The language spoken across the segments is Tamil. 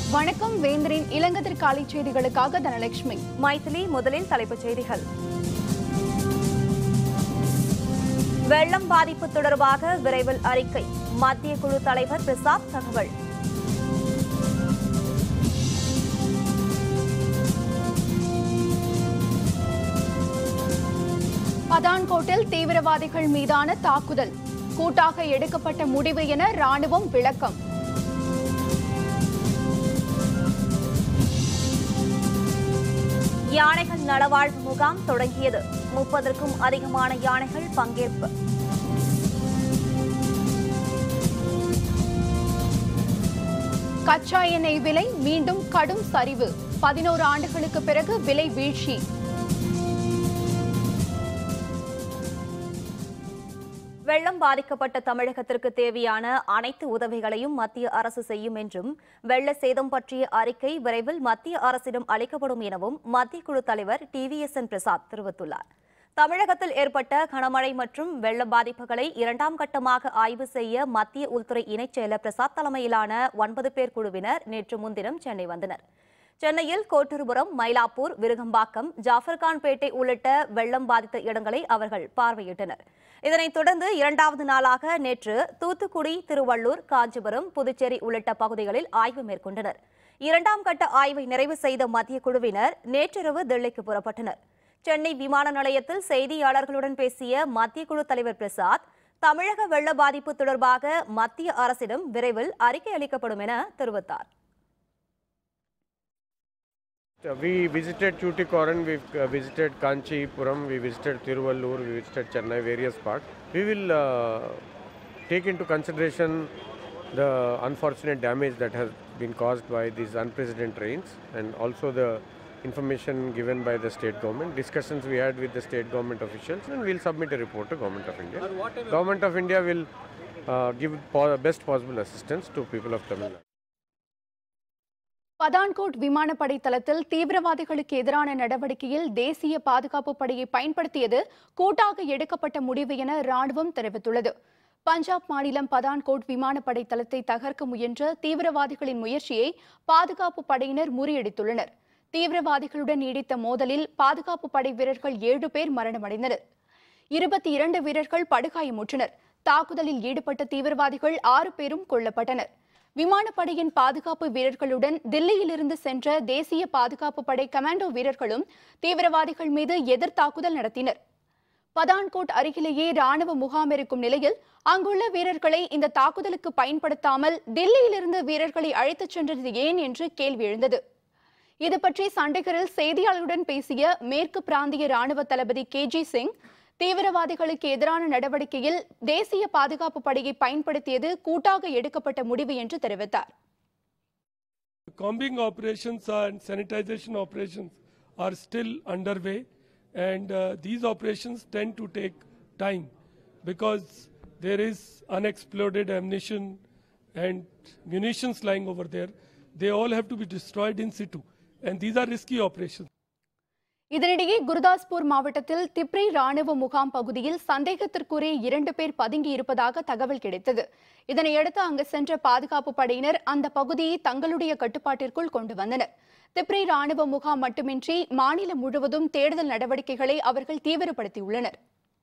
வணக்கம் வேந்தரின் இளங்கதிர்காலை செய்திகளுக்காக தனலட்சுமி மைதிலி முதலில் தலைப்புச் செய்திகள் வெள்ளம் பாதிப்பு தொடர்பாக விரைவில் அறிக்கை மத்திய குழு தலைவர் பிரசாத் தகவல் பதான்கோட்டில் தீவிரவாதிகள் மீதான தாக்குதல் கூட்டாக எடுக்கப்பட்ட முடிவு என ராணுவம் விளக்கம் யானைகள் நலவாழ்வு முகாம் தொடங்கியது முப்பதற்கும் அதிகமான யானைகள் பங்கேற்பு கச்சா எண்ணெய் விலை மீண்டும் கடும் சரிவு பதினோரு ஆண்டுகளுக்கு பிறகு விலை வீழ்ச்சி வெள்ளம் பாதிக்கப்பட்ட தமிழகத்திற்கு தேவையான அனைத்து உதவிகளையும் மத்திய அரசு செய்யும் என்றும் வெள்ள சேதம் பற்றிய அறிக்கை விரைவில் மத்திய அரசிடம் அளிக்கப்படும் எனவும் மத்திய குழு தலைவர் டிவிஎஸ்என் பிரசாத் தெரிவித்துள்ளார் தமிழகத்தில் ஏற்பட்ட கனமழை மற்றும் வெள்ள பாதிப்புகளை இரண்டாம் கட்டமாக ஆய்வு செய்ய மத்திய உள்துறை இணைச் செயலர் பிரசாத் தலைமையிலான ஒன்பது பேர் குழுவினர் நேற்று முன்தினம் சென்னை வந்தனர் சென்னையில் கோட்டூர்புரம் மயிலாப்பூர் விருகம்பாக்கம் ஜாஃபர்கான்பேட்டை உள்ளிட்ட வெள்ளம் பாதித்த இடங்களை அவர்கள் பார்வையிட்டனர் இதனைத் தொடர்ந்து இரண்டாவது நாளாக நேற்று தூத்துக்குடி திருவள்ளூர் காஞ்சிபுரம் புதுச்சேரி உள்ளிட்ட பகுதிகளில் ஆய்வு மேற்கொண்டனர் இரண்டாம் கட்ட ஆய்வை நிறைவு செய்த மத்திய குழுவினர் நேற்றிரவு டெல்லிக்கு புறப்பட்டனர் சென்னை விமான நிலையத்தில் செய்தியாளர்களுடன் பேசிய மத்திய குழு தலைவர் பிரசாத் தமிழக வெள்ள பாதிப்பு தொடர்பாக மத்திய அரசிடம் விரைவில் அறிக்கை அளிக்கப்படும் என தெரிவித்தார் We visited Tuticorin, we uh, visited Kanchipuram, we visited Tiruvallur, we visited Chennai, various parts. We will uh, take into consideration the unfortunate damage that has been caused by these unprecedented rains and also the information given by the state government, discussions we had with the state government officials and we'll submit a report to Government of India. Government of India will uh, give po- best possible assistance to people of Tamil Nadu. Pathankot விமானப்படை தளத்தில் தீவிரவாதிகளுக்கு எதிரான நடவடிக்கையில் தேசிய பாதுகாப்பு படையை பயன்படுத்தியது கூட்டாக எடுக்கப்பட்ட முடிவு என ராணுவம் தெரிவித்துள்ளது பஞ்சாப் மாநிலம் பதான்கோட் விமானப்படை தளத்தை தகர்க்க முயன்ற தீவிரவாதிகளின் முயற்சியை பாதுகாப்பு படையினர் முறியடித்துள்ளனர் தீவிரவாதிகளுடன் நீடித்த மோதலில் பாதுகாப்பு படை வீரர்கள் ஏழு பேர் மரணமடைந்தனர் இருபத்தி இரண்டு வீரர்கள் படுகாயமுற்றனர் தாக்குதலில் ஈடுபட்ட தீவிரவாதிகள் ஆறு பேரும் கொல்லப்பட்டனர் விமானப்படையின் பாதுகாப்பு வீரர்களுடன் தில்லியிலிருந்து சென்ற தேசிய பாதுகாப்பு படை கமாண்டோ வீரர்களும் தீவிரவாதிகள் மீது எதிர் தாக்குதல் நடத்தினர் பதான்கோட் அருகிலேயே ராணுவ முகாம் இருக்கும் நிலையில் அங்குள்ள வீரர்களை இந்த தாக்குதலுக்கு பயன்படுத்தாமல் தில்லியிலிருந்து வீரர்களை அழைத்துச் சென்றது ஏன் என்று கேள்வி எழுந்தது இது பற்றி சண்டிகரில் செய்தியாளர்களுடன் பேசிய மேற்கு பிராந்திய ராணுவ தளபதி கே ஜி சிங் தீவிரவாதிகளுக்கு எதிரான நடவடிக்கையில் தேசிய பாதுகாப்பு படையை பயன்படுத்தியது கூட்டாக எடுக்கப்பட்ட முடிவு என்று தெரிவித்தார் Combing operations and sanitization operations are still underway, and uh, these operations tend to take time because there is unexploded ammunition and munitions lying over there. They all have to be destroyed in situ, and these are risky operations. இதனிடையே குருதாஸ்பூர் மாவட்டத்தில் திப்ரி ராணுவ முகாம் பகுதியில் சந்தேகத்திற்குரிய இரண்டு பேர் பதுங்கி இருப்பதாக தகவல் கிடைத்தது இதனையடுத்து அங்கு சென்ற பாதுகாப்பு படையினர் அந்த பகுதியை தங்களுடைய கட்டுப்பாட்டிற்குள் கொண்டு வந்தனர் திப்ரி ராணுவ முகாம் மட்டுமின்றி மாநிலம் முழுவதும் தேடுதல் நடவடிக்கைகளை அவர்கள் தீவிரப்படுத்தியுள்ளனர்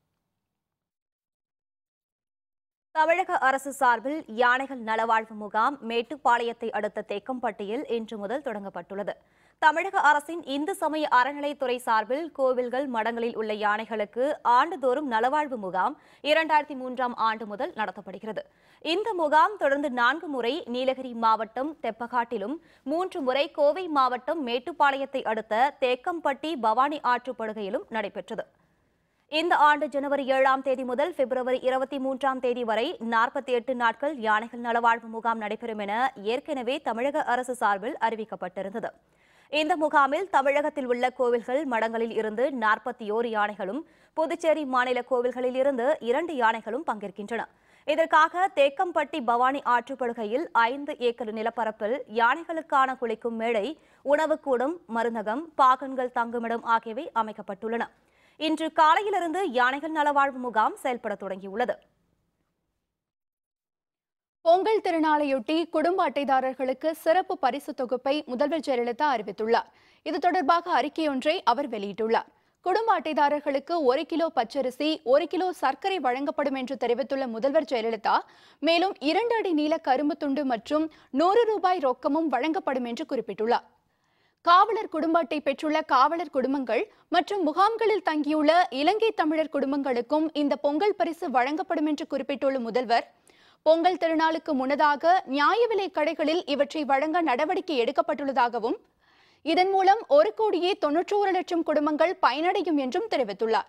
தமிழக அரசு சார்பில் யானைகள் நலவாழ்வு முகாம் மேட்டுப்பாளையத்தை அடுத்த தேக்கம்பட்டியில் இன்று முதல் தொடங்கப்பட்டுள்ளது தமிழக அரசின் இந்து சமய அறநிலைத்துறை சார்பில் கோவில்கள் மடங்களில் உள்ள யானைகளுக்கு ஆண்டுதோறும் நலவாழ்வு முகாம் இரண்டாயிரத்தி மூன்றாம் ஆண்டு முதல் நடத்தப்படுகிறது இந்த முகாம் தொடர்ந்து நான்கு முறை நீலகிரி மாவட்டம் தெப்பகாட்டிலும் மூன்று முறை கோவை மாவட்டம் மேட்டுப்பாளையத்தை அடுத்த தேக்கம்பட்டி பவானி ஆற்றுப்படுகையிலும் நடைபெற்றது இந்த ஆண்டு ஜனவரி ஏழாம் தேதி முதல் பிப்ரவரி இருபத்தி மூன்றாம் தேதி வரை நாற்பத்தி எட்டு நாட்கள் யானைகள் நலவாழ்வு முகாம் நடைபெறும் என ஏற்கனவே தமிழக அரசு சார்பில் அறிவிக்கப்பட்டிருந்தது இந்த முகாமில் தமிழகத்தில் உள்ள கோவில்கள் மடங்களில் இருந்து நாற்பத்தி ஓரு யானைகளும் புதுச்சேரி மாநில கோவில்களில் இருந்து இரண்டு யானைகளும் பங்கேற்கின்றன இதற்காக தேக்கம்பட்டி பவானி ஆற்றுப்படுகையில் ஐந்து ஏக்கர் நிலப்பரப்பில் யானைகளுக்கான குளிக்கும் மேடை உணவுக்கூடம் மருந்தகம் பாகன்கள் தங்குமிடம் ஆகியவை அமைக்கப்பட்டுள்ளன இன்று காலையிலிருந்து யானைகள் நலவாழ்வு முகாம் செயல்பட தொடங்கியுள்ளது பொங்கல் திருநாளையொட்டி குடும்ப அட்டைதாரர்களுக்கு சிறப்பு பரிசு தொகுப்பை முதல்வர் ஜெயலலிதா அறிவித்துள்ளார் இது தொடர்பாக அறிக்கையொன்றை அவர் வெளியிட்டுள்ளார் குடும்ப அட்டைதாரர்களுக்கு ஒரு கிலோ பச்சரிசி ஒரு கிலோ சர்க்கரை வழங்கப்படும் என்று தெரிவித்துள்ள முதல்வர் ஜெயலலிதா மேலும் இரண்டு அடி நீள கரும்பு துண்டு மற்றும் நூறு ரூபாய் ரொக்கமும் வழங்கப்படும் என்று குறிப்பிட்டுள்ளார் காவலர் குடும்ப அட்டை பெற்றுள்ள காவலர் குடும்பங்கள் மற்றும் முகாம்களில் தங்கியுள்ள இலங்கை தமிழர் குடும்பங்களுக்கும் இந்த பொங்கல் பரிசு வழங்கப்படும் என்று குறிப்பிட்டுள்ள முதல்வர் பொங்கல் திருநாளுக்கு முன்னதாக நியாய விலை கடைகளில் இவற்றை வழங்க நடவடிக்கை எடுக்கப்பட்டுள்ளதாகவும் இதன் மூலம் ஒரு கோடியே தொன்னூற்றோரு லட்சம் குடும்பங்கள் பயனடையும் என்றும் தெரிவித்துள்ளார்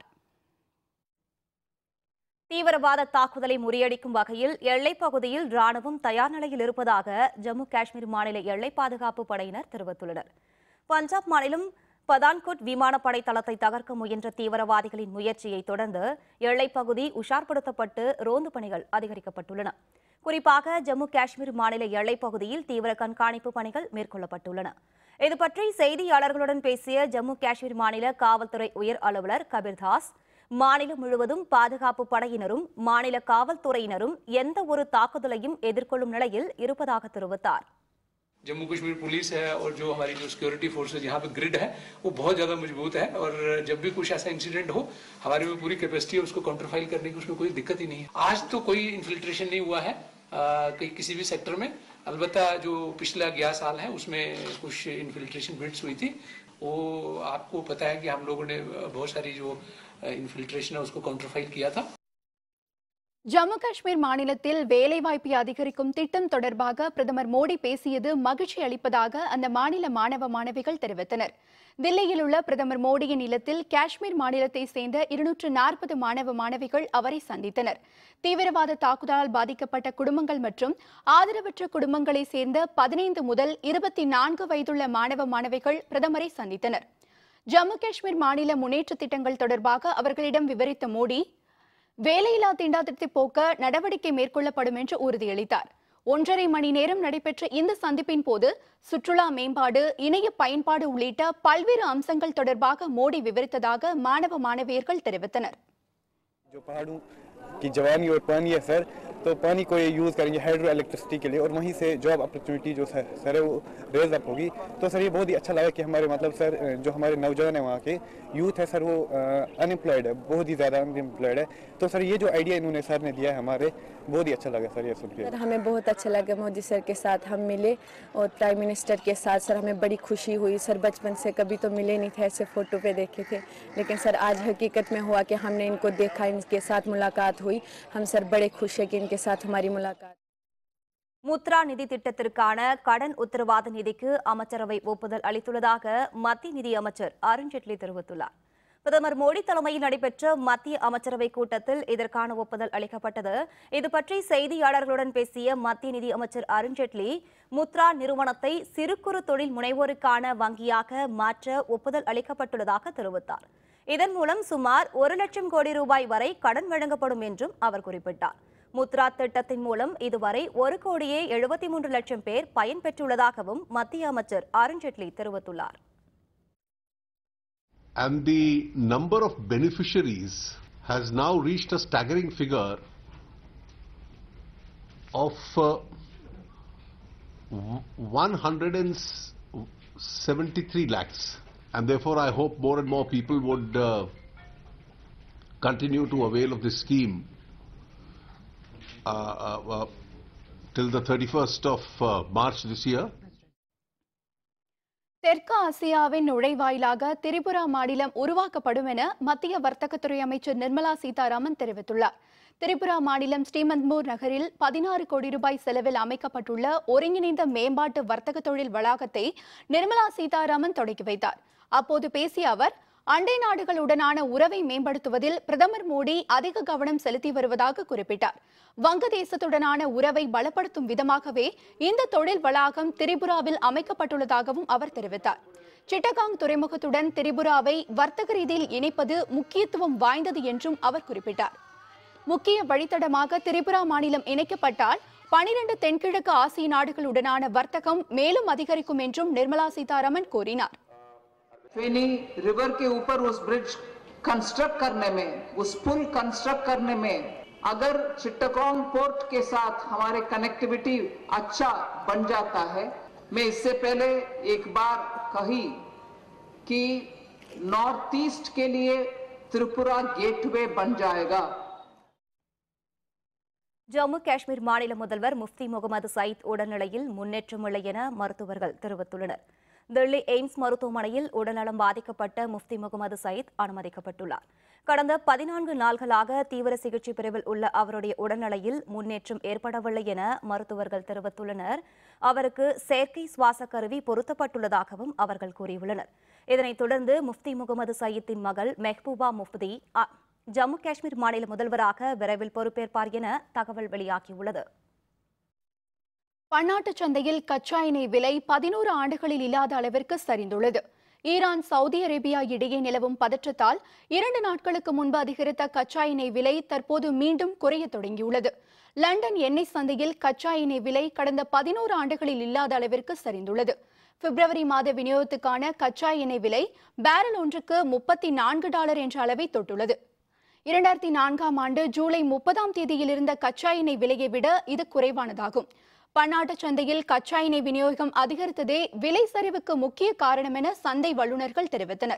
தீவிரவாத தாக்குதலை முறியடிக்கும் வகையில் எல்லைப் பகுதியில் ராணுவம் தயார் நிலையில் இருப்பதாக ஜம்மு காஷ்மீர் மாநில எல்லை பாதுகாப்பு படையினர் தெரிவித்துள்ளனர் பஞ்சாப் மாநிலம் பதான்கோட் விமானப்படை தளத்தை தகர்க்க முயன்ற தீவிரவாதிகளின் முயற்சியை தொடர்ந்து எல்லைப் பகுதி உஷார்படுத்தப்பட்டு ரோந்து பணிகள் அதிகரிக்கப்பட்டுள்ளன குறிப்பாக ஜம்மு காஷ்மீர் மாநில எல்லைப் பகுதியில் தீவிர கண்காணிப்பு பணிகள் மேற்கொள்ளப்பட்டுள்ளன இது பற்றி செய்தியாளர்களுடன் பேசிய ஜம்மு காஷ்மீர் மாநில காவல்துறை உயர் அலுவலர் கபீர்தாஸ் மாநிலம் முழுவதும் பாதுகாப்பு படையினரும் மாநில காவல்துறையினரும் எந்த ஒரு தாக்குதலையும் எதிர்கொள்ளும் நிலையில் இருப்பதாக தெரிவித்தார் जम्मू कश्मीर पुलिस है और जो हमारी जो सिक्योरिटी फोर्सेज यहाँ पे ग्रिड है वो बहुत ज़्यादा मजबूत है और जब भी कुछ ऐसा इंसिडेंट हो हमारे में पूरी कैपेसिटी है उसको काउंटरफाइल करने की उसमें कोई दिक्कत ही नहीं है आज तो कोई इन्फिल्ट्रेशन नहीं हुआ है आ, कहीं किसी भी सेक्टर में अलबत्ता जो पिछला ग्यारह साल है उसमें कुछ इन्फिल्ट्रेशन बिट्स हुई थी वो आपको पता है कि हम लोगों ने बहुत सारी जो इन्फिल्ट्रेशन है उसको काउंटरफाइल किया था ஜம்மு காஷ்மீர் மாநிலத்தில் வேலைவாய்ப்பை அதிகரிக்கும் திட்டம் தொடர்பாக பிரதமர் மோடி பேசியது மகிழ்ச்சி அளிப்பதாக அந்த மாநில மாணவ மாணவிகள் தெரிவித்தனர் தில்லியில் உள்ள பிரதமர் மோடியின் இல்லத்தில் காஷ்மீர் மாநிலத்தை சேர்ந்த இருநூற்று நாற்பது மாணவ மாணவிகள் அவரை சந்தித்தனர் தீவிரவாத தாக்குதலால் பாதிக்கப்பட்ட குடும்பங்கள் மற்றும் ஆதரவற்ற குடும்பங்களை சேர்ந்த பதினைந்து முதல் இருபத்தி நான்கு வயதுள்ள மாணவ மாணவிகள் பிரதமரை சந்தித்தனர் ஜம்மு காஷ்மீர் மாநில முன்னேற்ற திட்டங்கள் தொடர்பாக அவர்களிடம் விவரித்த மோடி வேலையில்லா திண்டாட்டத்தை போக்க நடவடிக்கை மேற்கொள்ளப்படும் என்று உறுதியளித்தார் ஒன்றரை மணி நேரம் நடைபெற்ற இந்த சந்திப்பின் போது சுற்றுலா மேம்பாடு இணைய பயன்பாடு உள்ளிட்ட பல்வேறு அம்சங்கள் தொடர்பாக மோடி விவரித்ததாக மாணவ மாணவியர்கள் தெரிவித்தனர் जो पहाड़ों की जवानी और पानी है सर तो पानी को ये यूज़ करेंगे हाइड्रो इलेक्ट्रिसिटी के लिए और वहीं से जॉब अपॉर्चुनिटी जो सर सर है वो रेज अप होगी तो सर ये बहुत ही अच्छा लगा कि हमारे मतलब सर जो हमारे नौजवान हैं वहाँ के यूथ है सर वो अनएम्प्लॉयड है बहुत ही ज़्यादा अनएम्प्लॉयड है तो सर ये जो आइडिया इन्होंने सर ने दिया है हमारे बहुत ही अच्छा लगा सर ये सुन के सर हमें बहुत अच्छा लगा मोदी सर के साथ हम मिले और प्राइम मिनिस्टर के साथ सर हमें बड़ी खुशी हुई सर बचपन से कभी तो मिले नहीं थे ऐसे फोटो पे देखे थे लेकिन सर आज हकीकत में हुआ कि हमने इनको देखा इनके साथ मुलाकात हुई हम सर बड़े खुश है कि इनके साथ हमारी मुलाकात முத்ரா நிதி திட்டத்திற்கான கடன் உத்தரவாத நிதிக்கு அமைச்சரவை ஒப்புதல் அளித்துள்ளதாக மத்திய நிதி அமைச்சர் அருண்ஜேட்லி தெரிவித்துள்ளார் பிரதமர் மோடி தலைமையில் நடைபெற்ற மத்திய அமைச்சரவை கூட்டத்தில் இதற்கான ஒப்புதல் அளிக்கப்பட்டது இது பற்றி செய்தியாளர்களுடன் பேசிய மத்திய நிதி அமைச்சர் அருண்ஜேட்லி முத்ரா நிறுவனத்தை சிறு குறு தொழில் முனைவோருக்கான வங்கியாக மாற்ற ஒப்புதல் அளிக்கப்பட்டுள்ளதாக தெரிவித்தார் இதன் மூலம் சுமார் ஒரு லட்சம் கோடி ரூபாய் வரை கடன் வழங்கப்படும் என்றும் அவர் குறிப்பிட்டார் முத்ரா திட்டத்தின் மூலம் இதுவரை ஒரு கோடியே எழுபத்தி மூன்று லட்சம் பேர் பயன்பெற்றுள்ளதாகவும் மத்திய அமைச்சர் அருண்ஜேட்லி தெரிவித்துள்ளார் and the number of beneficiaries has now reached a staggering figure of uh, w- 173 lakhs and therefore I hope more and more people would uh, continue to avail of this scheme uh, uh, uh, till the 31st of uh, March this year. தெற்கு ஆசியாவின் நுழைவாயிலாக திரிபுரா மாநிலம் உருவாக்கப்படும் என மத்திய வர்த்தகத்துறை அமைச்சர் நிர்மலா சீதாராமன் தெரிவித்துள்ளார் திரிபுரா மாநிலம் ஸ்ரீமந்த்மூர் நகரில் பதினாறு கோடி ரூபாய் செலவில் அமைக்கப்பட்டுள்ள ஒருங்கிணைந்த மேம்பாட்டு வர்த்தக தொழில் வளாகத்தை நிர்மலா சீதாராமன் தொடங்கி வைத்தார் அப்போது பேசிய அவர் அண்டை நாடுகளுடனான உறவை மேம்படுத்துவதில் பிரதமர் மோடி அதிக கவனம் செலுத்தி வருவதாக குறிப்பிட்டார் வங்கதேசத்துடனான உறவை பலப்படுத்தும் விதமாகவே இந்த தொழில் வளாகம் திரிபுராவில் அமைக்கப்பட்டுள்ளதாகவும் அவர் தெரிவித்தார் சிட்டகாங் துறைமுகத்துடன் திரிபுராவை வர்த்தக ரீதியில் இணைப்பது முக்கியத்துவம் வாய்ந்தது என்றும் அவர் குறிப்பிட்டார் முக்கிய வழித்தடமாக திரிபுரா மாநிலம் இணைக்கப்பட்டால் பனிரண்டு தென்கிழக்கு ஆசிய நாடுகளுடனான வர்த்தகம் மேலும் அதிகரிக்கும் என்றும் நிர்மலா சீதாராமன் கூறினார் फेनी रिवर के ऊपर उस ब्रिज कंस्ट्रक्ट करने में उस पुल कंस्ट्रक्ट करने में अगर चिट्टकॉन्ग पोर्ट के साथ हमारे कनेक्टिविटी अच्छा बन जाता है मैं इससे पहले एक बार कही कि नॉर्थ ईस्ट के लिए त्रिपुरा गेटवे बन जाएगा ஜம்மு காஷ்மீர் மாநில முதல்வர் முஃப்தி முகமது சயீத் உடல்நிலையில் முன்னேற்றமில்லை என மருத்துவர்கள் தெரிவித்துள்ளனர் டெல்லி எய்ம்ஸ் மருத்துவமனையில் உடல்நலம் பாதிக்கப்பட்ட முஃப்தி முகமது சயீத் அனுமதிக்கப்பட்டுள்ளார் கடந்த பதினான்கு நாள்களாக தீவிர சிகிச்சை பிரிவில் உள்ள அவருடைய உடல்நிலையில் முன்னேற்றம் ஏற்படவில்லை என மருத்துவர்கள் தெரிவித்துள்ளனர் அவருக்கு செயற்கை சுவாச கருவி பொருத்தப்பட்டுள்ளதாகவும் அவர்கள் கூறியுள்ளனர் இதனைத் தொடர்ந்து முஃப்தி முகமது சயீத்தின் மகள் மெஹ்பூபா முஃப்தி அ- ஜம்மு காஷ்மீர் மாநில முதல்வராக விரைவில் பொறுப்பேற்பார் என தகவல் வெளியாகியுள்ளது பன்னாட்டு சந்தையில் கச்சா எண்ணெய் விலை பதினோரு ஆண்டுகளில் இல்லாத அளவிற்கு சரிந்துள்ளது ஈரான் சவுதி அரேபியா இடையே நிலவும் பதற்றத்தால் இரண்டு நாட்களுக்கு முன்பு அதிகரித்த கச்சா எண்ணெய் விலை தற்போது மீண்டும் குறைய தொடங்கியுள்ளது லண்டன் எண்ணெய் சந்தையில் கச்சா எண்ணெய் விலை கடந்த பதினோரு ஆண்டுகளில் இல்லாத அளவிற்கு சரிந்துள்ளது பிப்ரவரி மாத விநியோகத்துக்கான கச்சா எண்ணெய் விலை பேரல் ஒன்றுக்கு முப்பத்தி நான்கு டாலர் என்ற அளவை தொட்டுள்ளது இரண்டாயிரத்தி நான்காம் ஆண்டு ஜூலை முப்பதாம் தேதியில் இருந்த கச்சா எண்ணெய் விலையை விட இது குறைவானதாகும் பன்னாட்டு சந்தையில் கச்சா எண்ணெய் விநியோகம் அதிகரித்ததே விலை சரிவுக்கு முக்கிய காரணம் என சந்தை வல்லுநர்கள் தெரிவித்தனர்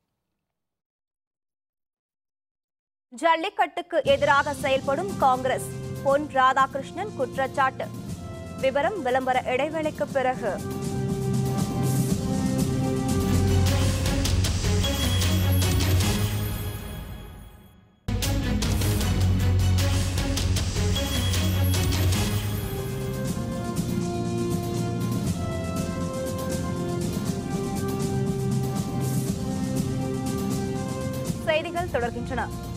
ஜல்லிக்கட்டுக்கு எதிராக செயல்படும் காங்கிரஸ் பொன் ராதாகிருஷ்ணன் குற்றச்சாட்டு விவரம் விளம்பர இடைவேளைக்கு பிறகு செய்திகள் தொடர்கின்றன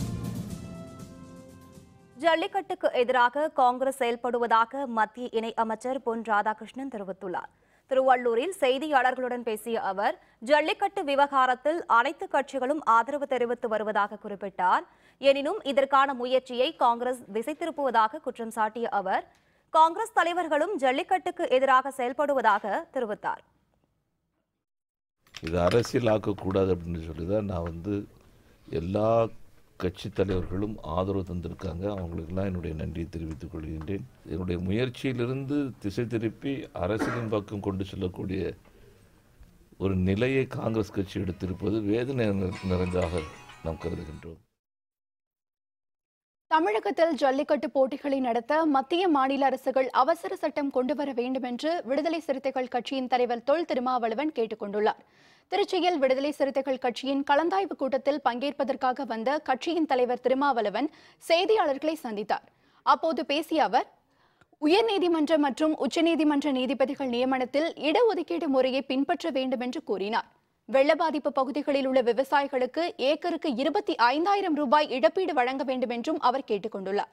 ஜல்லிக்கட்டுக்கு எதிராக காங்கிரஸ் செயல்படுவதாக மத்திய இணை அமைச்சர் பொன் ராதாகிருஷ்ணன் தெரிவித்துள்ளார் திருவள்ளூரில் செய்தியாளர்களுடன் பேசிய அவர் ஜல்லிக்கட்டு விவகாரத்தில் அனைத்து கட்சிகளும் ஆதரவு தெரிவித்து வருவதாக குறிப்பிட்டார் எனினும் இதற்கான முயற்சியை காங்கிரஸ் திசை திருப்புவதாக குற்றம் சாட்டிய அவர் காங்கிரஸ் தலைவர்களும் ஜல்லிக்கட்டுக்கு எதிராக செயல்படுவதாக தெரிவித்தார் இது அரசியலாக்கக்கூடாது அப்படின்னு சொல்லி தான் நான் வந்து எல்லா கட்சி தலைவர்களும் ஆதரவு தந்திருக்காங்க அவங்களுக்கெல்லாம் என்னுடைய நன்றியை தெரிவித்துக் கொள்கின்றேன் என்னுடைய முயற்சியிலிருந்து திசை திருப்பி அரசியலின் பக்கம் கொண்டு செல்லக்கூடிய ஒரு நிலையை காங்கிரஸ் கட்சி எடுத்திருப்பது வேதனை நிற- நிறைந்ததாக நாம் கருதுகின்றோம் தமிழகத்தில் ஜல்லிக்கட்டு போட்டிகளை நடத்த மத்திய மாநில அரசுகள் அவசர சட்டம் கொண்டு வர வேண்டும் என்று விடுதலை சிறுத்தைகள் கட்சியின் தலைவர் தொல் திருமாவளவன் கேட்டுக் கொண்டுள்ளார் திருச்சியில் விடுதலை சிறுத்தைகள் கட்சியின் கலந்தாய்வு கூட்டத்தில் பங்கேற்பதற்காக வந்த கட்சியின் தலைவர் திருமாவளவன் செய்தியாளர்களை சந்தித்தார் அப்போது பேசிய அவர் உயர்நீதிமன்ற மற்றும் உச்சநீதிமன்ற நீதிபதிகள் நியமனத்தில் இடஒதுக்கீடு முறையை பின்பற்ற வேண்டும் என்று கூறினார் வெள்ள பாதிப்பு பகுதிகளில் உள்ள விவசாயிகளுக்கு ஏக்கருக்கு இருபத்தி ஐந்தாயிரம் ரூபாய் இழப்பீடு வழங்க வேண்டும் என்றும் அவர் கேட்டுக் கொண்டுள்ளார்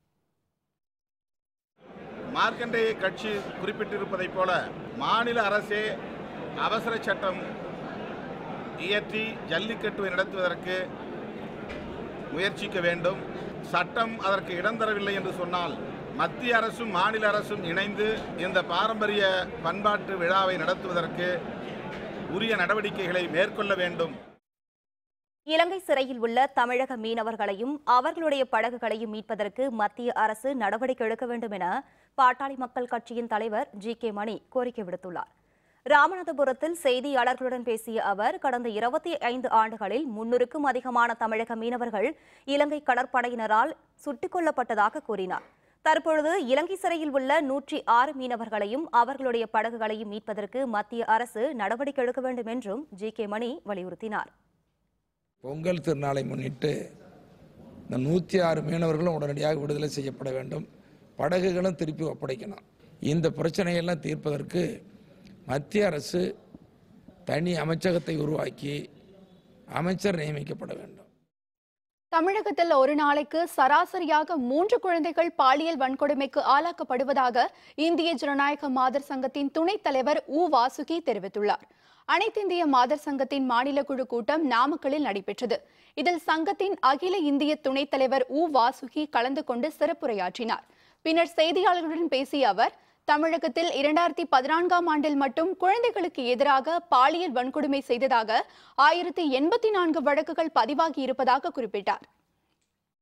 மார்க்கண்டேய கட்சி குறிப்பிட்டிருப்பதைப் போல மாநில அரசே அவசர சட்டம் இயற்றி ஜல்லிக்கட்டு நடத்துவதற்கு முயற்சிக்க வேண்டும் சட்டம் அதற்கு இடம் தரவில்லை என்று சொன்னால் மத்திய அரசும் மாநில அரசும் இணைந்து இந்த பாரம்பரிய பண்பாட்டு விழாவை நடத்துவதற்கு உரிய நடவடிக்கைகளை மேற்கொள்ள வேண்டும் இலங்கை சிறையில் உள்ள தமிழக மீனவர்களையும் அவர்களுடைய படகுகளையும் மீட்பதற்கு மத்திய அரசு நடவடிக்கை எடுக்க வேண்டும் என பாட்டாளி மக்கள் கட்சியின் தலைவர் ஜி கே மணி கோரிக்கை விடுத்துள்ளார் ராமநாதபுரத்தில் செய்தியாளர்களுடன் பேசிய அவர் கடந்த இருபத்தி ஐந்து ஆண்டுகளில் முன்னூறுக்கும் அதிகமான தமிழக மீனவர்கள் இலங்கை கடற்படையினரால் சுட்டுக் கொல்லப்பட்டதாக கூறினார் தற்பொழுது இலங்கை சிறையில் உள்ள நூற்றி ஆறு மீனவர்களையும் அவர்களுடைய படகுகளையும் மீட்பதற்கு மத்திய அரசு நடவடிக்கை எடுக்க வேண்டும் என்றும் ஜி கே மணி வலியுறுத்தினார் பொங்கல் திருநாளை முன்னிட்டு இந்த நூற்றி ஆறு மீனவர்களும் உடனடியாக விடுதலை செய்யப்பட வேண்டும் படகுகளும் திருப்பி ஒப்படைக்கணும் இந்த பிரச்சனையெல்லாம் தீர்ப்பதற்கு மத்திய அரசு தனி அமைச்சகத்தை உருவாக்கி அமைச்சர் நியமிக்கப்பட வேண்டும் தமிழகத்தில் ஒரு நாளைக்கு சராசரியாக மூன்று குழந்தைகள் பாலியல் வன்கொடுமைக்கு ஆளாக்கப்படுவதாக இந்திய ஜனநாயக மாதர் சங்கத்தின் துணைத் தலைவர் உ வாசுகி தெரிவித்துள்ளார் அனைத்திந்திய மாதர் சங்கத்தின் மாநில குழு கூட்டம் நாமக்கலில் நடைபெற்றது இதில் சங்கத்தின் அகில இந்திய துணைத் தலைவர் உ வாசுகி கலந்து கொண்டு சிறப்புரையாற்றினார் பின்னர் செய்தியாளர்களுடன் பேசிய அவர் தமிழகத்தில் இரண்டாயிரத்தி பதினான்காம் ஆண்டில் மட்டும் குழந்தைகளுக்கு எதிராக பாலியல் வன்கொடுமை செய்ததாக ஆயிரத்தி எண்பத்தி நான்கு வழக்குகள் பதிவாகி இருப்பதாக குறிப்பிட்டார்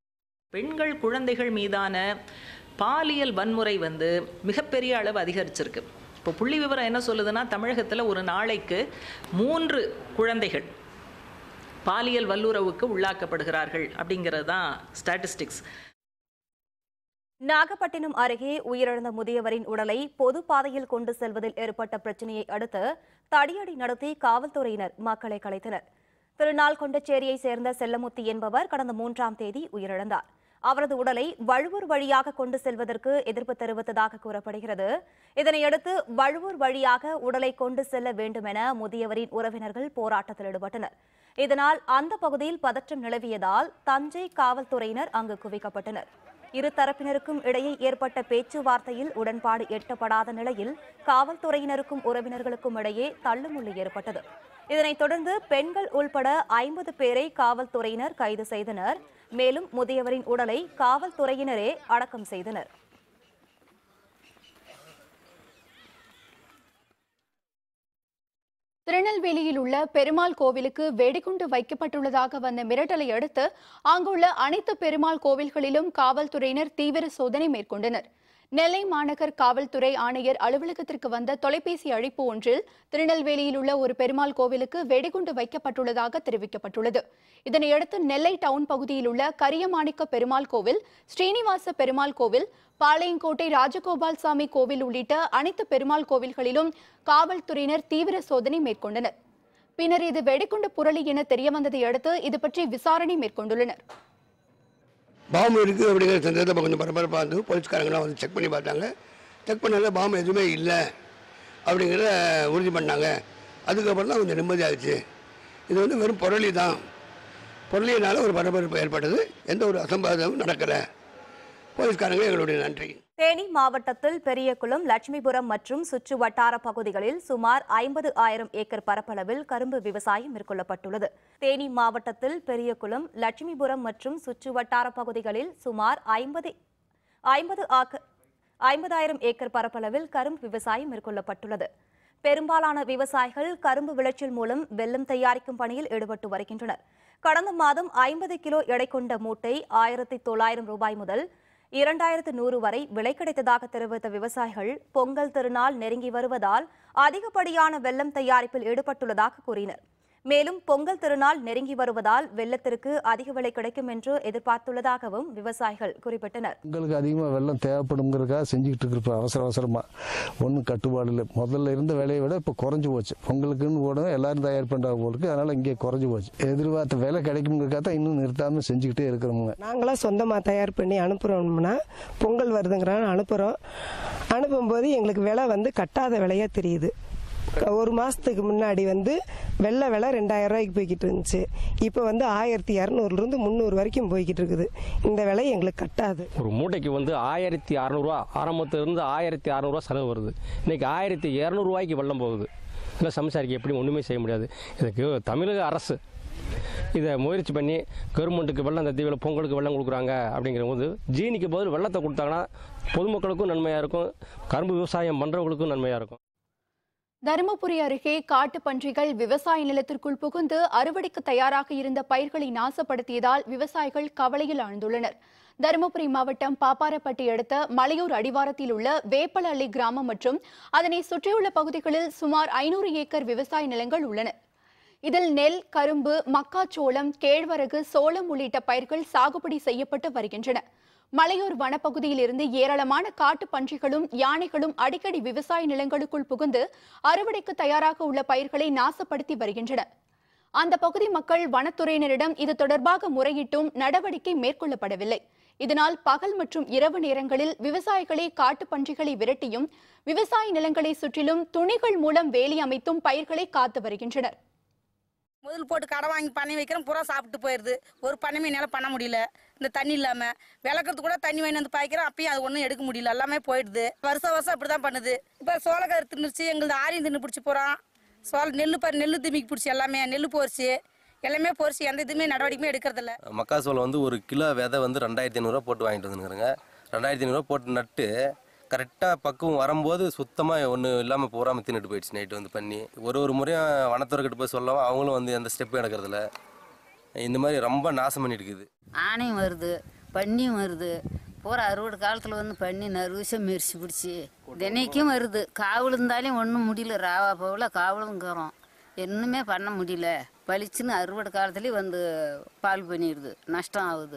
பெண்கள் குழந்தைகள் மீதான பாலியல் வன்முறை வந்து மிகப்பெரிய அளவு அதிகரிச்சிருக்கு இப்போ புள்ளி விவரம் என்ன சொல்லுதுன்னா தமிழகத்தில் ஒரு நாளைக்கு மூன்று குழந்தைகள் பாலியல் வல்லுறவுக்கு உள்ளாக்கப்படுகிறார்கள் அப்படிங்கிறது தான் ஸ்டாட்டிஸ்டிக்ஸ் நாகப்பட்டினம் அருகே உயிரிழந்த முதியவரின் உடலை பொது பாதையில் கொண்டு செல்வதில் ஏற்பட்ட பிரச்சனையை அடுத்து தடியடி நடத்தி காவல்துறையினர் மக்களை கலைத்தனர் திருநாள் கொண்டச்சேரியை சேர்ந்த செல்லமுத்தி என்பவர் கடந்த மூன்றாம் தேதி உயிரிழந்தார் அவரது உடலை வழுவூர் வழியாக கொண்டு செல்வதற்கு எதிர்ப்பு தெரிவித்ததாக கூறப்படுகிறது இதனையடுத்து வழுவூர் வழியாக உடலை கொண்டு செல்ல வேண்டும் என முதியவரின் உறவினர்கள் போராட்டத்தில் ஈடுபட்டனர் இதனால் அந்த பகுதியில் பதற்றம் நிலவியதால் தஞ்சை காவல்துறையினர் அங்கு குவிக்கப்பட்டனர் இரு தரப்பினருக்கும் இடையே ஏற்பட்ட பேச்சுவார்த்தையில் உடன்பாடு எட்டப்படாத நிலையில் காவல்துறையினருக்கும் உறவினர்களுக்கும் இடையே தள்ளுமுள்ளு ஏற்பட்டது இதனைத் தொடர்ந்து பெண்கள் உள்பட ஐம்பது பேரை காவல்துறையினர் கைது செய்தனர் மேலும் முதியவரின் உடலை காவல்துறையினரே அடக்கம் செய்தனர் திருநெல்வேலியில் உள்ள பெருமாள் கோவிலுக்கு வெடிகுண்டு வைக்கப்பட்டுள்ளதாக வந்த மிரட்டலை அடுத்து அங்குள்ள அனைத்து பெருமாள் கோவில்களிலும் காவல்துறையினர் தீவிர சோதனை மேற்கொண்டனர் நெல்லை மாநகர் காவல்துறை ஆணையர் அலுவலகத்திற்கு வந்த தொலைபேசி அழைப்பு ஒன்றில் திருநெல்வேலியில் உள்ள ஒரு பெருமாள் கோவிலுக்கு வெடிகுண்டு வைக்கப்பட்டுள்ளதாக தெரிவிக்கப்பட்டுள்ளது இதனையடுத்து நெல்லை டவுன் பகுதியில் உள்ள கரியமாணிக்க பெருமாள் கோவில் ஸ்ரீனிவாச பெருமாள் கோவில் பாளையங்கோட்டை ராஜகோபால் சாமி கோவில் உள்ளிட்ட அனைத்து பெருமாள் கோவில்களிலும் காவல்துறையினர் தீவிர சோதனை மேற்கொண்டனர் பின்னர் இது வெடிகுண்டு புரளி என தெரியவந்ததை அடுத்து இது பற்றி விசாரணை மேற்கொண்டுள்ளனர் பாம்பு இருக்குது அப்படிங்கிற சந்தேகத்தை கொஞ்சம் பரபரப்பாக இருந்து போலீஸ்காரங்களாம் வந்து செக் பண்ணி பார்த்தாங்க செக் பண்ணால பாம்பு எதுவுமே இல்லை அப்படிங்கிறத உறுதி பண்ணாங்க அதுக்கப்புறம் தான் கொஞ்சம் நிம்மதியாகிடுச்சு இது வந்து வெறும் புரளி தான் புரளியினால ஒரு பரபரப்பு ஏற்பட்டது எந்த ஒரு அசம்பாவிதமும் நடக்கலை போலீஸ்காரங்க எங்களுடைய நன்றி தேனி மாவட்டத்தில் பெரியகுளம் லட்சுமிபுரம் மற்றும் சுற்று வட்டார பகுதிகளில் சுமார் ஐம்பது ஆயிரம் ஏக்கர் பரப்பளவில் கரும்பு விவசாயம் மேற்கொள்ளப்பட்டுள்ளது தேனி மாவட்டத்தில் பெரியகுளம் லட்சுமிபுரம் மற்றும் சுற்று வட்டார பகுதிகளில் சுமார் ஐம்பது ஐம்பது ஆக்க ஐம்பதாயிரம் ஏக்கர் பரப்பளவில் கரும்பு விவசாயம் மேற்கொள்ளப்பட்டுள்ளது பெரும்பாலான விவசாயிகள் கரும்பு விளைச்சல் மூலம் வெல்லம் தயாரிக்கும் பணியில் ஈடுபட்டு வருகின்றனர் கடந்த மாதம் ஐம்பது கிலோ எடை கொண்ட மூட்டை ஆயிரத்தி தொள்ளாயிரம் ரூபாய் முதல் இரண்டாயிரத்து நூறு வரை விலை கிடைத்ததாக தெரிவித்த விவசாயிகள் பொங்கல் திருநாள் நெருங்கி வருவதால் அதிகப்படியான வெல்லம் தயாரிப்பில் ஈடுபட்டுள்ளதாக கூறினர் மேலும் பொங்கல் திருநாள் நெருங்கி வருவதால் வெள்ளத்திற்கு அதிக விலை கிடைக்கும் என்று எதிர்பார்த்துள்ளதாகவும் விவசாயிகள் குறிப்பிட்டனர் உங்களுக்கு அதிகமாக வெள்ளம் தேவைப்படுங்கிறதுக்காக செஞ்சுக்கிட்டு இருக்கிற அவசர அவசரமாக ஒன்றும் கட்டுப்பாடு இல்லை முதல்ல இருந்த விலையை விட இப்போ குறைஞ்சி போச்சு பொங்கலுக்குன்னு கூட எல்லாரும் தயார் பண்ணுறாங்க போலுக்கு அதனால் இங்கே குறைஞ்சி போச்சு எதிர்பார்த்த விலை கிடைக்குங்கிறதுக்காக தான் இன்னும் நிறுத்தாமல் செஞ்சுக்கிட்டே இருக்கிறோமுங்க நாங்களாம் சொந்தமாக தயார் பண்ணி அனுப்புகிறோம்னா பொங்கல் வருதுங்கிறாங்க அனுப்புகிறோம் அனுப்பும்போது எங்களுக்கு விலை வந்து கட்டாத விலையாக தெரியுது ஒரு மாதத்துக்கு முன்னாடி வந்து வெள்ளை விலை ரெண்டாயிரம் ரூபாய்க்கு போய்கிட்டு இருந்துச்சு இப்போ வந்து ஆயிரத்தி இரநூறுலேருந்து முந்நூறு வரைக்கும் போய்கிட்டு இருக்குது இந்த விலை எங்களுக்கு கட்டாது ஒரு மூட்டைக்கு வந்து ஆயிரத்தி அறநூறுவா ஆரம்பத்திலிருந்து ஆயிரத்தி அறநூறுவா செலவு வருது இன்னைக்கு ஆயிரத்தி இரநூறுவாய்க்கு வெள்ளம் போகுது இல்லை சம்சாரிக்கு எப்படி ஒன்றுமே செய்ய முடியாது இதுக்கு தமிழக அரசு இதை முயற்சி பண்ணி கவர்மெண்ட்டுக்கு வெள்ளம் இந்த தீவில் பொங்கலுக்கு வெள்ளம் கொடுக்குறாங்க அப்படிங்கிற போது ஜீனிக்கு பதில் வெள்ளத்தை கொடுத்தாங்கன்னா பொதுமக்களுக்கும் நன்மையாக இருக்கும் கரும்பு விவசாயம் பண்ணுறவங்களுக்கும் நன்மையாக இருக்கும் தருமபுரி அருகே காட்டு பன்றிகள் விவசாய நிலத்திற்குள் புகுந்து அறுவடைக்கு தயாராக இருந்த பயிர்களை நாசப்படுத்தியதால் விவசாயிகள் கவலையில் ஆழ்ந்துள்ளனர் தருமபுரி மாவட்டம் பாப்பாரப்பட்டி அடுத்த மலையூர் அடிவாரத்தில் உள்ள வேப்பலஅள்ளி கிராமம் மற்றும் அதனை சுற்றியுள்ள பகுதிகளில் சுமார் ஐநூறு ஏக்கர் விவசாய நிலங்கள் உள்ளன இதில் நெல் கரும்பு மக்காச்சோளம் கேழ்வரகு சோளம் உள்ளிட்ட பயிர்கள் சாகுபடி செய்யப்பட்டு வருகின்றன மலையூர் வனப்பகுதியில் இருந்து ஏராளமான காட்டு பன்றிகளும் யானைகளும் அடிக்கடி விவசாய நிலங்களுக்குள் புகுந்து அறுவடைக்கு தயாராக உள்ள பயிர்களை நாசப்படுத்தி வருகின்றன அந்த பகுதி மக்கள் வனத்துறையினரிடம் இது தொடர்பாக முறையிட்டும் நடவடிக்கை மேற்கொள்ளப்படவில்லை இதனால் பகல் மற்றும் இரவு நேரங்களில் விவசாயிகளை காட்டு பன்றிகளை விரட்டியும் விவசாய நிலங்களை சுற்றிலும் துணிகள் மூலம் வேலி அமைத்தும் பயிர்களை காத்து வருகின்றனர் முதல் போட்டு கடை வாங்கி பண்ணி வைக்கிறோம் புறா சாப்பிட்டு போயிடுது ஒரு பண்ணைமே என்னால் பண்ண முடியல இந்த தண்ணி இல்லாமல் விளக்கறது கூட தண்ணி வாங்கி வந்து பாய்க்கிறோம் அப்பயும் அது ஒன்றும் எடுக்க முடியல எல்லாமே போயிடுது வருஷம் வருஷம் அப்படி தான் பண்ணுது இப்போ சோளக்கரு தின்னுச்சு எங்களுக்கு ஆரியம் தின்னு பிடிச்சி போகிறோம் சோள நெல் பாரு நெல் திமிக்கி பிடிச்சி எல்லாமே நெல் போரிச்சு எல்லாமே போரிச்சு எந்த இதுவுமே நடவடிக்கையுமே எடுக்கிறதில்ல மக்காசோளம் வந்து ஒரு கிலோ விதை வந்து ரெண்டாயிரத்தி ஐநூறுரூவா போட்டு வாங்கிட்டு வந்துருக்குறேங்க ரெண்டாயிரத்தி ஐநூறுரூவா போட்டு நட்டு கரெக்டாக பக்குவம் வரும்போது சுத்தமாக ஒன்று இல்லாமல் பூராமல் தின்னுட்டு போயிடுச்சு நைட்டு வந்து பண்ணி ஒரு ஒரு முறையும் வனத்துறைக்கிட்ட போய் சொல்லவும் அவங்களும் வந்து எந்த ஸ்டெப்பும் எடுக்கிறதில்ல இந்த மாதிரி ரொம்ப நாசம் பண்ணிட்டு இருக்குது ஆணையும் வருது பன்னியும் வருது பூரா அறுவடை காலத்தில் வந்து பன்னி நறுவிசம் மெரிச்சு பிடிச்சி தினைக்கும் வருது காவல் இருந்தாலும் ஒன்றும் முடியல ராவா போகல காவலுங்கிறோம் ஒன்றுமே பண்ண முடியல பளிச்சுன்னு அறுவடை காலத்துலேயும் வந்து பால் பண்ணிடுது நஷ்டம் ஆகுது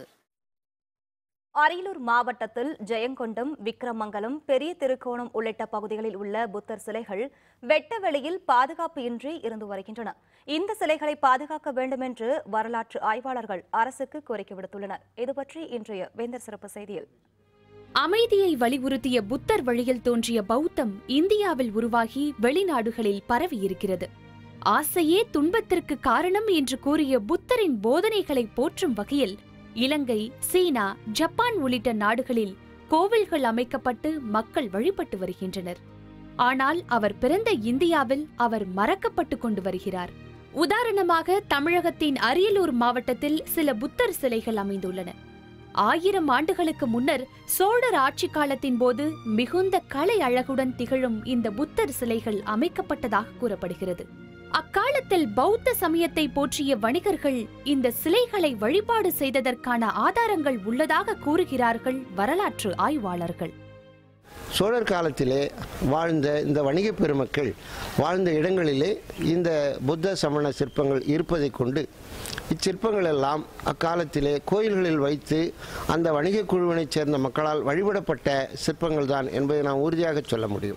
அரியலூர் மாவட்டத்தில் ஜெயங்கொண்டம் விக்கிரமங்கலம் பெரிய திருக்கோணம் உள்ளிட்ட பகுதிகளில் உள்ள புத்தர் சிலைகள் வெட்ட வெளியில் பாதுகாப்பு இன்றி இருந்து வருகின்றன இந்த சிலைகளை பாதுகாக்க வேண்டும் என்று வரலாற்று ஆய்வாளர்கள் அரசுக்கு கோரிக்கை விடுத்துள்ளனர் இதுபற்றி இன்றைய வேந்தர் சிறப்பு செய்தியில் அமைதியை வலியுறுத்திய புத்தர் வழியில் தோன்றிய பௌத்தம் இந்தியாவில் உருவாகி வெளிநாடுகளில் பரவியிருக்கிறது ஆசையே துன்பத்திற்கு காரணம் என்று கூறிய புத்தரின் போதனைகளை போற்றும் வகையில் இலங்கை சீனா ஜப்பான் உள்ளிட்ட நாடுகளில் கோவில்கள் அமைக்கப்பட்டு மக்கள் வழிபட்டு வருகின்றனர் ஆனால் அவர் பிறந்த இந்தியாவில் அவர் மறக்கப்பட்டு கொண்டு வருகிறார் உதாரணமாக தமிழகத்தின் அரியலூர் மாவட்டத்தில் சில புத்தர் சிலைகள் அமைந்துள்ளன ஆயிரம் ஆண்டுகளுக்கு முன்னர் சோழர் ஆட்சி காலத்தின் போது மிகுந்த கலை அழகுடன் திகழும் இந்த புத்தர் சிலைகள் அமைக்கப்பட்டதாக கூறப்படுகிறது அக்காலத்தில் பௌத்த சமயத்தை போற்றிய வணிகர்கள் இந்த சிலைகளை வழிபாடு செய்ததற்கான ஆதாரங்கள் உள்ளதாக கூறுகிறார்கள் வரலாற்று ஆய்வாளர்கள் சோழர் காலத்திலே வாழ்ந்த இந்த வணிக பெருமக்கள் வாழ்ந்த இடங்களிலே இந்த புத்த சமண சிற்பங்கள் இருப்பதை கொண்டு இச்சிற்பங்கள் எல்லாம் அக்காலத்திலே கோயில்களில் வைத்து அந்த வணிக குழுவினைச் சேர்ந்த மக்களால் வழிபடப்பட்ட சிற்பங்கள் தான் என்பதை நாம் உறுதியாக சொல்ல முடியும்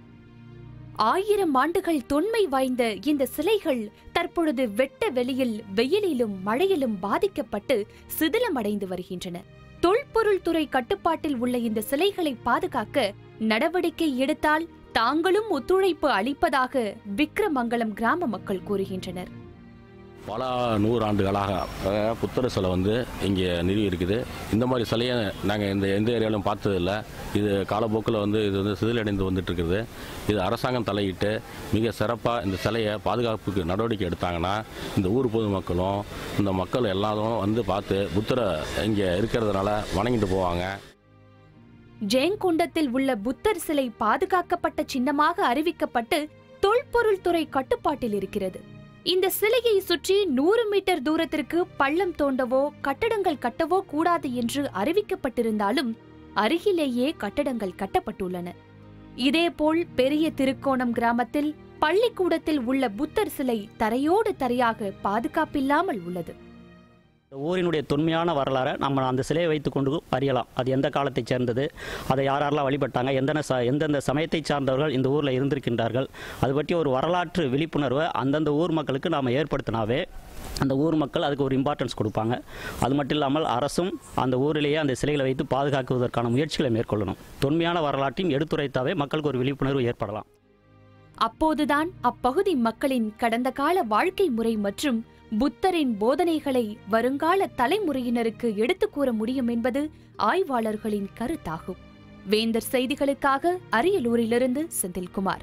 ஆயிரம் ஆண்டுகள் தொன்மை வாய்ந்த இந்த சிலைகள் தற்பொழுது வெட்ட வெளியில் வெயிலிலும் மழையிலும் பாதிக்கப்பட்டு சிதிலமடைந்து வருகின்றன தொல்பொருள் துறை கட்டுப்பாட்டில் உள்ள இந்த சிலைகளை பாதுகாக்க நடவடிக்கை எடுத்தால் தாங்களும் ஒத்துழைப்பு அளிப்பதாக விக்ரமங்கலம் கிராம மக்கள் கூறுகின்றனர் பல நூறு ஆண்டுகளாக அஹ், புத்தர் சிலை வந்து இங்கே நிறுவி இருக்குது இந்த மாதிரி சிலையை நாங்கள் இந்த எந்த ஏரியாவிலும் பார்த்ததில்ல இது காலப்போக்கில் வந்து இது வந்து சிதிலடைந்து வந்துட்டு இருக்குது இது அரசாங்கம் தலையிட்டு மிக சிறப்பாக இந்த சிலையை பாதுகாப்புக்கு நடவடிக்கை எடுத்தாங்கன்னா இந்த ஊர் பொதுமக்களும் இந்த மக்கள் எல்லாரும் வந்து பார்த்து புத்தரை இங்கே இருக்கிறதுனால வணங்கிட்டு போவாங்க ஜெயங்கொண்டத்தில் உள்ள புத்தர் சிலை பாதுகாக்கப்பட்ட சின்னமாக அறிவிக்கப்பட்டு தொல்பொருள் துறை கட்டுப்பாட்டில் இருக்கிறது இந்த சிலையை சுற்றி நூறு மீட்டர் தூரத்திற்கு பள்ளம் தோண்டவோ கட்டடங்கள் கட்டவோ கூடாது என்று அறிவிக்கப்பட்டிருந்தாலும் அருகிலேயே கட்டடங்கள் கட்டப்பட்டுள்ளன இதேபோல் பெரிய திருக்கோணம் கிராமத்தில் பள்ளிக்கூடத்தில் உள்ள புத்தர் சிலை தரையோடு தரையாக பாதுகாப்பில்லாமல் உள்ளது இந்த ஊரினுடைய தொன்மையான வரலாறை நம்ம அந்த சிலையை வைத்து கொண்டு அறியலாம் அது எந்த காலத்தைச் சேர்ந்தது அதை யார் யாரெல்லாம் வழிபட்டாங்க எந்தெந்த ச எந்தெந்த சமயத்தைச் சார்ந்தவர்கள் இந்த ஊரில் இருந்திருக்கின்றார்கள் அது பற்றி ஒரு வரலாற்று விழிப்புணர்வை அந்தந்த ஊர் மக்களுக்கு நாம் ஏற்படுத்தினாவே அந்த ஊர் மக்கள் அதுக்கு ஒரு இம்பார்ட்டன்ஸ் கொடுப்பாங்க அது மட்டும் இல்லாமல் அரசும் அந்த ஊரிலேயே அந்த சிலைகளை வைத்து பாதுகாக்குவதற்கான முயற்சிகளை மேற்கொள்ளணும் தொன்மையான வரலாற்றின் எடுத்துரைத்தாவே மக்களுக்கு ஒரு விழிப்புணர்வு ஏற்படலாம் அப்போதுதான் அப்பகுதி மக்களின் கடந்த கால வாழ்க்கை முறை மற்றும் புத்தரின் போதனைகளை வருங்கால தலைமுறையினருக்கு எடுத்துக் கூற முடியும் என்பது ஆய்வாளர்களின் கருத்தாகும் வேந்தர் செய்திகளுக்காக அரியலூரிலிருந்து செந்தில்குமார்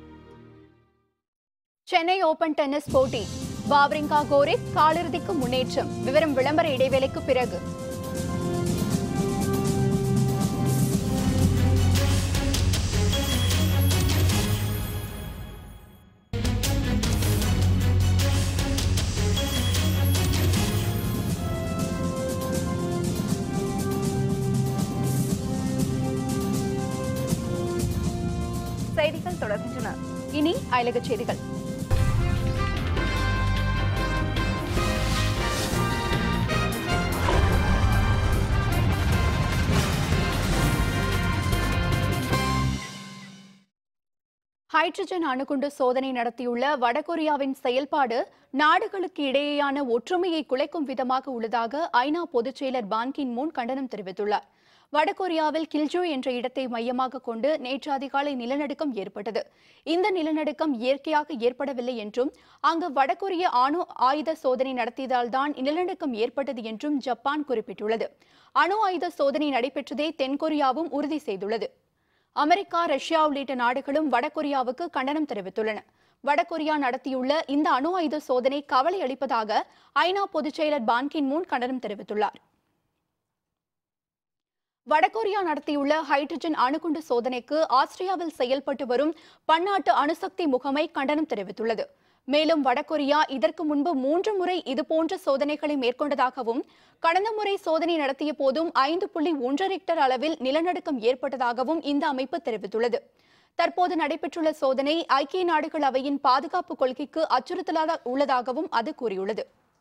சென்னை ஓபன் டென்னிஸ் போட்டி வாவ்ரிங்கா கோரிக் காலிறுதிக்கு முன்னேற்றம் விவரம் விளம்பர இடைவேளைக்கு பிறகு செய்திகள் தொடர்கின்றன இனி அயலகச் செய்திகள் ஹைட்ரஜன் அணுகுண்டு சோதனை நடத்தியுள்ள வடகொரியாவின் செயல்பாடு நாடுகளுக்கு இடையேயான ஒற்றுமையை குலைக்கும் விதமாக உள்ளதாக ஐநா பொதுச் செயலர் பான் கின் மூன் கண்டனம் தெரிவித்துள்ளார் வடகொரியாவில் கில்ஜோ என்ற இடத்தை மையமாக கொண்டு நேற்று அதிகாலை நிலநடுக்கம் ஏற்பட்டது இந்த நிலநடுக்கம் இயற்கையாக ஏற்படவில்லை என்றும் அங்கு வடகொரிய அணு ஆயுத சோதனை நடத்தியதால் தான் நிலநடுக்கம் ஏற்பட்டது என்றும் ஜப்பான் குறிப்பிட்டுள்ளது அணு ஆயுத சோதனை நடைபெற்றதை தென்கொரியாவும் உறுதி செய்துள்ளது அமெரிக்கா ரஷ்யா உள்ளிட்ட நாடுகளும் வடகொரியாவுக்கு கண்டனம் தெரிவித்துள்ளன வடகொரியா நடத்தியுள்ள இந்த அணு ஆயுத சோதனை கவலை அளிப்பதாக ஐநா பொதுச் செயலர் பான் கின் மூன் கண்டனம் தெரிவித்துள்ளார் வடகொரியா நடத்தியுள்ள ஹைட்ரஜன் அணுகுண்டு சோதனைக்கு ஆஸ்திரியாவில் செயல்பட்டு வரும் பன்னாட்டு அணுசக்தி முகமை கண்டனம் தெரிவித்துள்ளது மேலும் வடகொரியா இதற்கு முன்பு மூன்று முறை இதுபோன்ற சோதனைகளை மேற்கொண்டதாகவும் கடந்த முறை சோதனை நடத்திய போதும் ஐந்து புள்ளி ஒன்று ரிக்டர் அளவில் நிலநடுக்கம் ஏற்பட்டதாகவும் இந்த அமைப்பு தெரிவித்துள்ளது தற்போது நடைபெற்றுள்ள சோதனை ஐக்கிய நாடுகள் அவையின் பாதுகாப்பு கொள்கைக்கு அச்சுறுத்தலாக உள்ளதாகவும் அது கூறியுள்ளது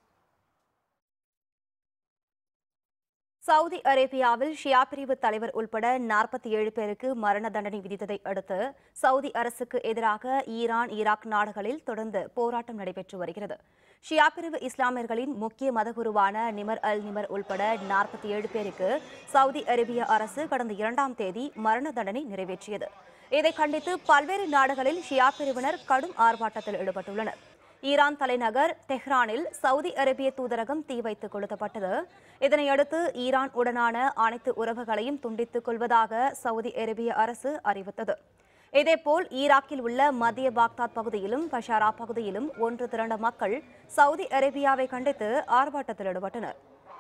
சவுதி அரேபியாவில் ஷியா பிரிவு தலைவர் உட்பட நாற்பத்தி ஏழு பேருக்கு மரண தண்டனை விதித்ததை அடுத்து சவுதி அரசுக்கு எதிராக ஈரான் ஈராக் நாடுகளில் தொடர்ந்து போராட்டம் நடைபெற்று வருகிறது ஷியா பிரிவு இஸ்லாமியர்களின் முக்கிய மதகுருவான நிமர் அல் நிமர் உட்பட நாற்பத்தி ஏழு பேருக்கு சவுதி அரேபிய அரசு கடந்த இரண்டாம் தேதி மரண தண்டனை நிறைவேற்றியது இதை கண்டித்து பல்வேறு நாடுகளில் ஷியா பிரிவினர் கடும் ஆர்ப்பாட்டத்தில் ஈடுபட்டுள்ளனர் ஈரான் தலைநகர் தெஹ்ரானில் சவுதி அரேபிய தூதரகம் தீ வைத்து கொளுத்தப்பட்டது இதனையடுத்து ஈரான் உடனான அனைத்து உறவுகளையும் துண்டித்துக் கொள்வதாக சவுதி அரேபிய அரசு அறிவித்தது இதேபோல் ஈராக்கில் உள்ள மத்திய பாக்தாத் பகுதியிலும் பஷாரா பகுதியிலும் ஒன்று திரண்ட மக்கள் சவுதி அரேபியாவை கண்டித்து ஆர்ப்பாட்டத்தில் ஈடுபட்டனர்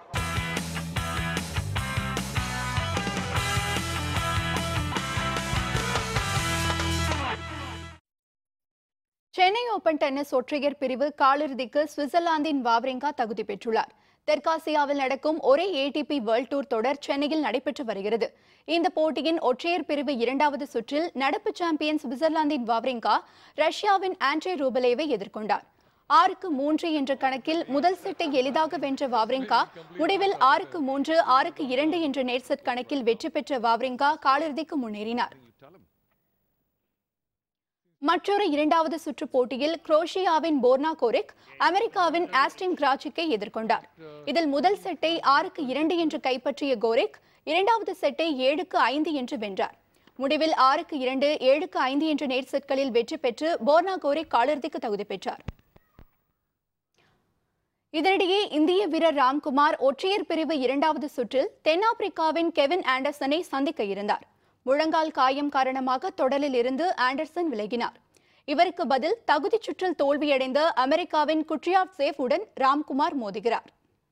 சென்னை ஓபன் டென்னிஸ் ஒற்றையர் பிரிவு காலிறுதிக்கு சுவிட்சர்லாந்தின் வாவ்ரிங்கா தகுதி பெற்றுள்ளார் தெற்காசியாவில் நடக்கும் ஒரே ஏடிபி வேர்ல்ட் டூர் தொடர் சென்னையில் நடைபெற்று வருகிறது இந்த போட்டியின் ஒற்றையர் பிரிவு இரண்டாவது சுற்றில் நடப்பு சாம்பியன் சுவிட்சர்லாந்தின் வாவ்ரிங்கா ரஷ்யாவின் ஆண்ட்ரே ரூபலேவை எதிர்கொண்டார் ஆறுக்கு மூன்று என்ற கணக்கில் முதல் செட்டை எளிதாக வென்ற வாவ்ரிங்கா முடிவில் ஆறுக்கு மூன்று ஆறுக்கு இரண்டு என்ற நேர் செட் கணக்கில் வெற்றி பெற்ற வாவ்ரிங்கா காலிறுதிக்கு முன்னேறினார் மற்றொரு இரண்டாவது சுற்று போட்டியில் குரோஷியாவின் போர்னா கோரிக் அமெரிக்காவின் ஆஸ்டின் கிராச்சிக்கை எதிர்கொண்டார் இதில் முதல் செட்டை ஆறுக்கு இரண்டு என்று கைப்பற்றிய கோரிக் இரண்டாவது செட்டை ஏழுக்கு ஐந்து என்று வென்றார் முடிவில் ஆறுக்கு இரண்டு ஏழுக்கு ஐந்து என்ற நேர் செட்களில் வெற்றி பெற்று போர்னா கோரிக் காலிறுதிக்கு தகுதி பெற்றார் இதனிடையே இந்திய வீரர் ராம்குமார் ஒற்றையர் பிரிவு இரண்டாவது சுற்றில் தென்னாப்பிரிக்காவின் கெவின் ஆண்டர்சனை சந்திக்க இருந்தார் முழங்கால் காயம் காரணமாக தொடரில் இருந்து ஆண்டர்சன் விலகினார் இவருக்கு பதில் தகுதிச் சுற்றில் தோல்வியடைந்த அமெரிக்காவின் குட்ரியாட் சேஃப் உடன் ராம்குமார் மோதுகிறார்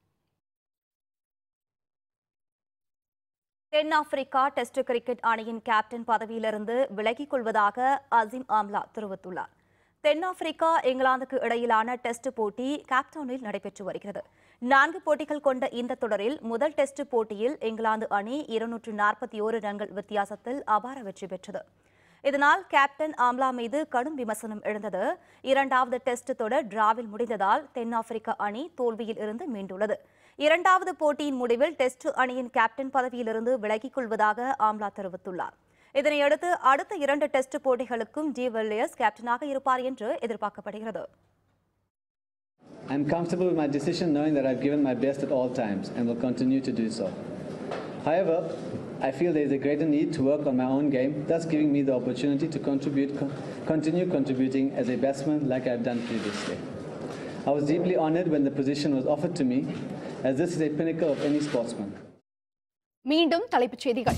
தென்னாப்பிரிக்கா டெஸ்ட் கிரிக்கெட் அணியின் கேப்டன் பதவியிலிருந்து விலகிக் கொள்வதாக அசீம் ஆம்லா தெரிவித்துள்ளார் தென்னாப்பிரிக்கா இங்கிலாந்துக்கு இடையிலான டெஸ்ட் போட்டி கேப்டவுனில் நடைபெற்று வருகிறது நான்கு போட்டிகள் கொண்ட இந்த தொடரில் முதல் டெஸ்ட் போட்டியில் இங்கிலாந்து அணி இருநூற்று நாற்பத்தி ஓரு ரன்கள் வித்தியாசத்தில் அபார வெற்றி பெற்றது இதனால் கேப்டன் ஆம்லா மீது கடும் விமர்சனம் எழுந்தது இரண்டாவது டெஸ்ட் தொடர் டிராவில் முடிந்ததால் தென்னாப்பிரிக்க அணி தோல்வியில் இருந்து மீண்டுள்ளது இரண்டாவது போட்டியின் முடிவில் டெஸ்ட் அணியின் கேப்டன் பதவியிலிருந்து விலகிக் கொள்வதாக ஆம்லா தெரிவித்துள்ளார் இதனையடுத்து அடுத்த இரண்டு டெஸ்ட் போட்டிகளுக்கும் டி வில்லியர்ஸ் கேப்டனாக இருப்பார் என்று எதிர்பார்க்கப்படுகிறது I'm comfortable with my decision knowing that I've given my best at all times and will continue to do so. However, I feel there is a greater need to work on my own game, thus giving me the opportunity to contribute, co- continue contributing as a batsman like I've done previously. I was deeply honored when the position was offered to me, as this is a pinnacle of any sportsman. மீண்டும் தலைப்புச் செய்திகள்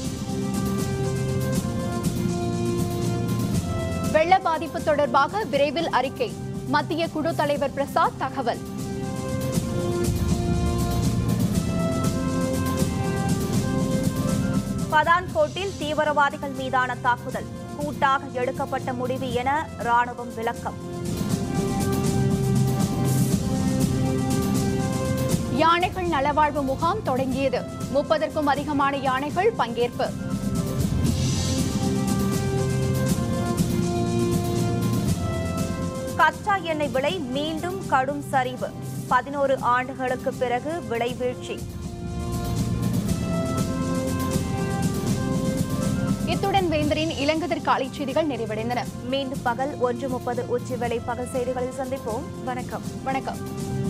வெள்ள பாதிப்பு தொடர்பாக விரைவில் அறிக்கை மத்திய குழு தலைவர் பிரசாத் தகவல் பதான்கோட்டில் தீவிரவாதிகள் மீதான தாக்குதல் கூட்டாக எடுக்கப்பட்ட முடிவு என ராணுவம் விளக்கம் யானைகள் நலவாழ்வு முகாம் தொடங்கியது முப்பதற்கும் அதிகமான யானைகள் பங்கேற்பு கச்சா எண்ணெய் விலை மீண்டும் கடும் சரிவு பதினோரு ஆண்டுகளுக்கு பிறகு விலை வீழ்ச்சி இத்துடன் வேந்தரின் இளங்கதிர் காலை செய்திகள் நிறைவடைந்தன மீண்டும் பகல் ஒன்று முப்பது உச்சி வேளை பகல் செய்திகளில் சந்திப்போம் வணக்கம் வணக்கம்